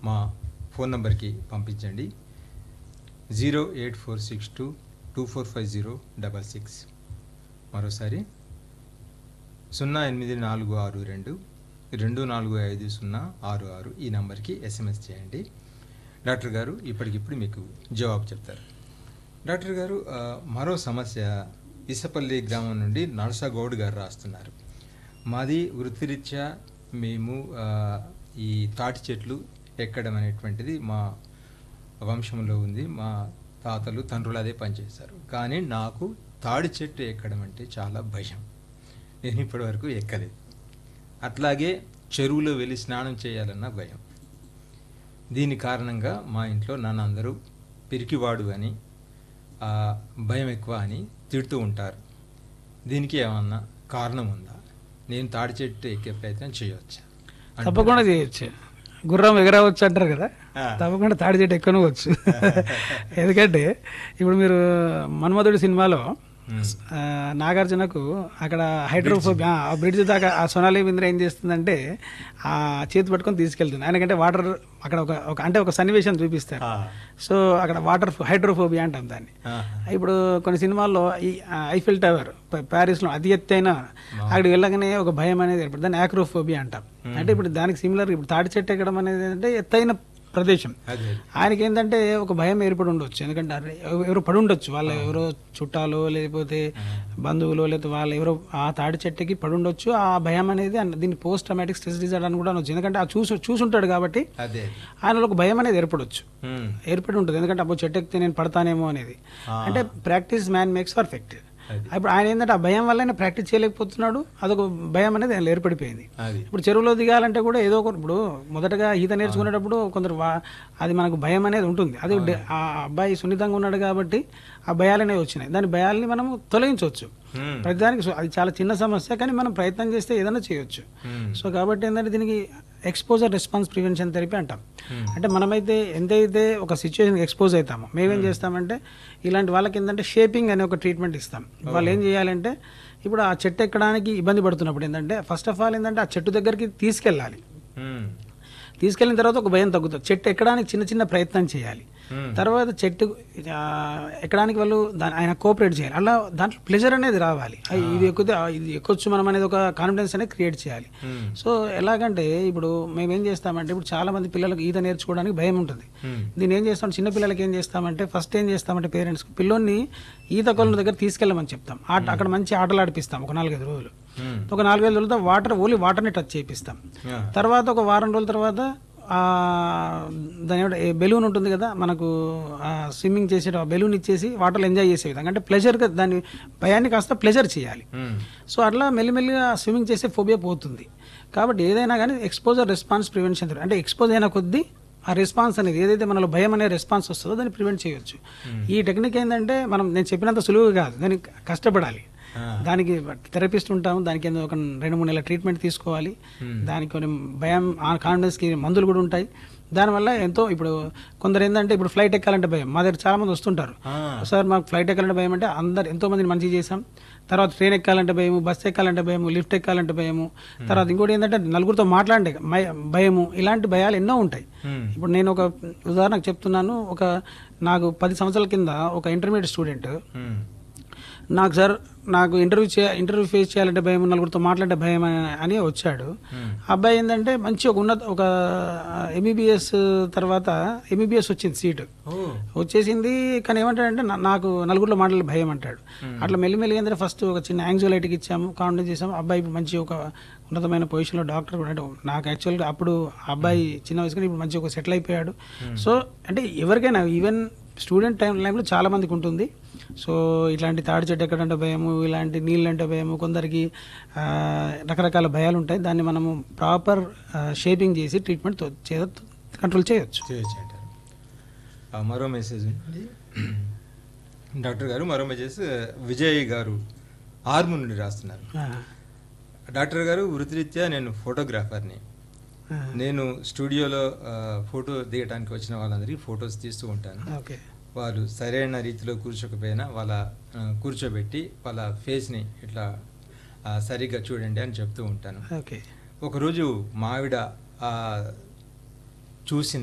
మా ఫోన్ నంబర్కి పంపించండి zero eight four six two two four five zero double six మరోసారి సున్నా ఎనిమిది నాలుగు ఆరు రెండు రెండు నాలుగు ఐదు సున్నా ఆరు ఆరు ఈ నంబర్కి ఎస్ఎంఎస్ చేయండి డాక్టర్ గారు ఇప్పటికిప్పుడు మీకు జవాబు చెప్తారు డాక్టర్ గారు ఆ, మరో సమస్య ఇసపల్లి గ్రామం నుండి నరసగౌడ్ గారు రాస్తున్నారు మాది వృత్తిరీత్యా మేము ఆ, ఈ తాటి చెట్లు ఎక్కడం అనేటువంటిది మా వంశంలో ఉంది మా తాతలు తండ్రులు అదే పనిచేస్తారు కానీ నాకు తాడి చెట్టు ఎక్కడం అంటే చాలా భయం నేను ఇప్పటివరకు ఎక్కలేదు అట్లాగే చెరువులో వెళ్ళి స్నానం చేయాలన్న భయం దీని కారణంగా మా ఇంట్లో నన్ను అందరూ పిరికివాడు అని ఆ, భయం ఎక్కువ అని తిడుతూ ఉంటారు దీనికి ఏమన్నా కారణం ఉందా నేను తాడి చెట్టు ఎక్కే ప్రయత్నం చేయవచ్చా అంటారు. తప్పకుండా చేయొచ్చు గుర్రం ఎగరవచ్చు అంటారు కదా ఆ. తప్పకుండా తాడి చెట్టు ఎక్కనవచ్చు ఎందుకంటే ఇప్పుడు మీరు మన్మధుడి సినిమాలో మ్మ్. ఆ, నాగార్జునకు అక్కడ హైడ్రోఫోబియా ఆ బ్రిడ్జ్ దాకా ఆ సోనాలి బింద్ర ఏం చేస్తుందంటే ఆ చేతి పట్టుకొని తీసుకెళ్తుంది ఆయనకంటే వాటర్ అక్కడ ఒక ఒక అంటే ఒక సన్నివేశం చూపిస్తారు ఆ. సో అక్కడ వాటర్ హైడ్రోఫోబియా అంటాం దాన్ని ఆహా. ఇప్పుడు కొన్ని సినిమాల్లో ఈ ఆ, ఐఫిల్ టవర్ ప- ప్యారిస్లో అతి ఎత్తైన అక్కడికి వెళ్ళగానే ఒక భయం అనేది ఏర్పడుతుంది దాన్ని ఆక్రోఫోబియా అంటాం అంటే ఇప్పుడు దానికి సిమిలర్ ఇప్పుడు తాటి చెట్టు ఎక్కడం అనేది అంటే ఎత్తైన ప్రదేశం అదే ఆయనకి ఏంటంటే ఒక భయం ఏర్పడి ఉండొచ్చు ఎందుకంటే అరే ఎవ- ఎవరో పడి ఉండొచ్చు వాళ్ళ ఎవరో చుట్టాలు లేకపోతే బంధువులు లేకపోతే వాళ్ళు ఎవరో ఆ తాడి చెట్టుకి పడి ఉండొచ్చు ఆ భయం అనేది అన్న- దీన్ని పోస్ట్ ట్రామాటిక్ స్ట్రెస్ డిజార్డర్ అని కూడా అనొచ్చు ఎందుకంటే ఆ చూసు చూసుంటాడు కాబట్టి అదే ఆయనలో ఒక భయం అనేది ఏర్పడొచ్చు మ్మ్. ఏర్పడి ఉంటుంది ఎందుకంటే అబ్బో చెట్టు ఎక్కితే నేను పడతానేమో అనేది ఆ. అంటే ప్రాక్టీస్ మ్యాన్ మేక్స్ పర్ఫెక్ట్ అది. ఇప్పుడు ఆయన ఏంటంటే ఆ భయం వల్లనే ప్రాక్టీస్ చేయలేకపోతున్నాడు అదొక భయం అనేది ఆయన ఏర్పడిపోయింది అది ఇప్పుడు చెరువులో దిగాలంటే కూడా ఏదో ఒక ఇప్పుడు మొదటగా ఈత నేర్చుకునేటప్పుడు కొందరు వా- అది మనకు భయం అనేది ఉంటుంది అది డే- ఆ అబ్బాయి సున్నితంగా ఉన్నాడు కాబట్టి ఆ భయాలు అనేవి వచ్చినాయి దాని భయాల్ని మనం తొలగించవచ్చు మ్మ్. ప్రతిదానికి సో- అది చాలా చిన్న సమస్య కానీ మనం ప్రయత్నం చేస్తే ఏదైనా చేయొచ్చు మ్మ్. సో కాబట్టి ఏంటంటే దీనికి ఎక్స్పోజర్ రెస్పాన్స్ ప్రివెన్షన్ థెరపీ అంటాం మ్మ్. అంటే మనమైతే ఎంతైతే ఒక సిచ్యువేషన్కి ఎక్స్పోజ్ అవుతామో మేమేం చేస్తామంటే ఇలాంటి వాళ్ళకి ఏంటంటే షేపింగ్ అనే ఒక ట్రీట్మెంట్ ఇస్తాం వాళ్ళు ఏం చేయాలంటే ఇప్పుడు ఆ చెట్టు ఎక్కడానికి ఇబ్బంది పడుతున్నప్పుడు ఏంటంటే ఫస్ట్ ఆఫ్ ఆల్ ఏంటంటే ఆ చెట్టు దగ్గరికి తీసుకెళ్ళాలి మ్మ్. తీసుకెళ్ళిన తర్వాత ఒక భయం తగ్గుతుంది చెట్టు ఎక్కడానికి చిన్న చిన్న ప్రయత్నం చేయాలి మ్మ్. తర్వాత చెట్టు ఆ, ఎక్కడానికి వాళ్ళు దాని ఆయన కోఆపరేట్ చేయాలి అలా దాంట్లో ప్లెజర్ అనేది రావాలి ఆ, ఇది ఎక్కితే ఆ, ఇది ఎక్కొచ్చు మనం అనేది ఒక కాన్ఫిడెన్స్ అనేది క్రియేట్ చేయాలి మ్మ్. సో ఎలాగంటే ఇప్పుడు మేము ఏం చేస్తామంటే ఇప్పుడు చాలా మంది పిల్లలకు ఈత నేర్చుకోవడానికి భయం ఉంటుంది మ్మ్. దీన్ని ఏం చేస్తాం చిన్న పిల్లలకి ఏం చేస్తామంటే ఫస్ట్ ఏం చేస్తామంటే పేరెంట్స్ పిల్లోని ఈత కొలను దగ్గర తీసుకెళ్ళమని చెప్తాం ఆట అక్కడ మంచి ఆటలు ఆడిపిస్తాం ఒక నాలుగైదు రోజులు మ్మ్. ఒక నాలుగైదు రోజులతో వాటర్ ఓన్లీ వాటర్ని టచ్ చేపిస్తాం ఆ. తర్వాత ఒక వారం రోజుల తర్వాత ఆ, దాని ఏమంటే బెలూన్ ఉంటుంది కదా మనకు స్విమ్మింగ్ చేసే ఆ బెలూన్ ఇచ్చేసి వాటర్లో ఎంజాయ్ చేసే విధంగా అంటే ప్లెజర్గా దాన్ని భయాన్ని కాస్త ప్లెజర్ చేయాలి మ్మ్. సో అట్లా మెల్లిమెల్లిగా స్విమ్మింగ్ చేసే ఫోబియా పోతుంది కాబట్టి ఏదైనా కానీ ఎక్స్పోజర్ రెస్పాన్స్ ప్రివెన్షన్ అంటే ఎక్స్పోజ్ అయిన కొద్దీ ఆ రెస్పాన్స్ అనేది ఏదైతే మనలో భయం అనే రెస్పాన్స్ వస్తుందో దాన్ని ప్రివెంట్ చేయొచ్చు ఈ టెక్నిక్ ఏంటంటే మనం నేను చెప్పినంత సులువు కాదు దానికి కష్టపడాలి ఆ. దానికి థెరపిస్ట్ ఉంటాము దానికి ఏదో ఒక రెండు మూడు నెలల ట్రీట్మెంట్ తీసుకోవాలి దానికి కొన్ని భయం కాన్ఫిడెన్స్కి మందులు కూడా ఉంటాయి దానివల్ల ఎంతో ఇప్పుడు కొందరు ఏంటంటే ఇప్పుడు ఫ్లైట్ ఎక్కాలంటే భయం మా దగ్గర చాలా మంది వస్తుంటారు ఆ. సార్ మాకు ఫ్లైట్ ఎక్కాలంటే భయం అంటే అందరు ఎంతో మందిని మంచి చేసాం తర్వాత ట్రైన్ ఎక్కాలంటే భయము బస్ ఎక్కాలంటే భయము లిఫ్ట్ ఎక్కాలంటే భయము తర్వాత ఇంకోటి ఏంటంటే నలుగురితో మాట్లాడే మయ- భయము ఇలాంటి భయాలు ఎన్నో ఉంటాయి మ్మ్. ఇప్పుడు నేను ఒక ఉదాహరణకు చెప్తున్నాను ఒక నాకు పది సంవత్సరాల కింద ఒక ఇంటర్మీడియట్ స్టూడెంట్ మ్మ్. నాకు సార్ నాకు ఇంటర్వ్యూ చే ఇంటర్వ్యూ ఫేస్ చేయాలంటే భయం నలుగురితో మాట్లాడే భయం అని- అని వచ్చాడు మ్మ్. ఆ అబ్బాయి ఏంటంటే మంచి ఒక ఉన్నత ఒక ఎంబీబీఎస్ తర్వాత ఎంబీబీఎస్ వచ్చింది సీటు ఓ వచ్చేసింది కానీ ఏమంటాడంటే నా- నాకు నలుగురిలో మాటలు భయం అంటాడు అట్లా మెల్లిమెల్లిగా ఏంటంటే ఫస్ట్ ఒక చిన్న యాంగ్జైటీకి ఇచ్చాము కాంటాక్ట్ చేసాము అబ్బాయి ఇప్పుడు మంచి ఒక ఉన్నతమైన పొజిషన్లో డాక్టర్ కూడా అంటే నాకు యాక్చువల్గా అప్పుడు ఆ అబ్బాయి చిన్న వయసు కానీ ఇప్పుడు మంచి ఒక సెటిల్ అయిపోయాడు సో అంటే ఎవరికైనా ఈవెన్ స్టూడెంట్ టైం లైఫ్లో చాలా మందికి ఉంటుంది సో ఇట్లాంటి తాడి చెట్టు ఎక్కడంటే భయము ఇలాంటి నీళ్ళు అంటే భయము కొందరికి ఆ, రకరకాల భయాలు ఉంటాయి దాన్ని మనము ప్రాపర్ షేపింగ్ చేసి ట్రీట్మెంట్ కంట్రోల్ చేయొచ్చు చేయొచ్చు అంటారు ఆ, మరో మెసేజ్ ఉంది డాక్టర్ గారు మరో మెసేజ్ విజయ్ గారు ఆర్ము నుండి రాస్తున్నారు ఆ, డాక్టర్ గారు వృత్తిరీత్యా నేను ఫోటోగ్రాఫర్ని ఆ, నేను స్టూడియోలో ఆ, ఫోటో దిగడానికి వచ్చిన వాళ్ళందరికీ ఫొటోస్ తీస్తూ ఉంటాను ఓకే వాళ్ళు సరైన రీతిలో కూర్చోకపోయినా వాళ్ళ ఆ, కూర్చోబెట్టి వాళ్ళ ఫేస్ని ఇట్లా ఆ, సరిగ్గా చూడండి అని చెప్తూ ఉంటాను ఓకే ఒకరోజు మావిడ ఆ, చూసింది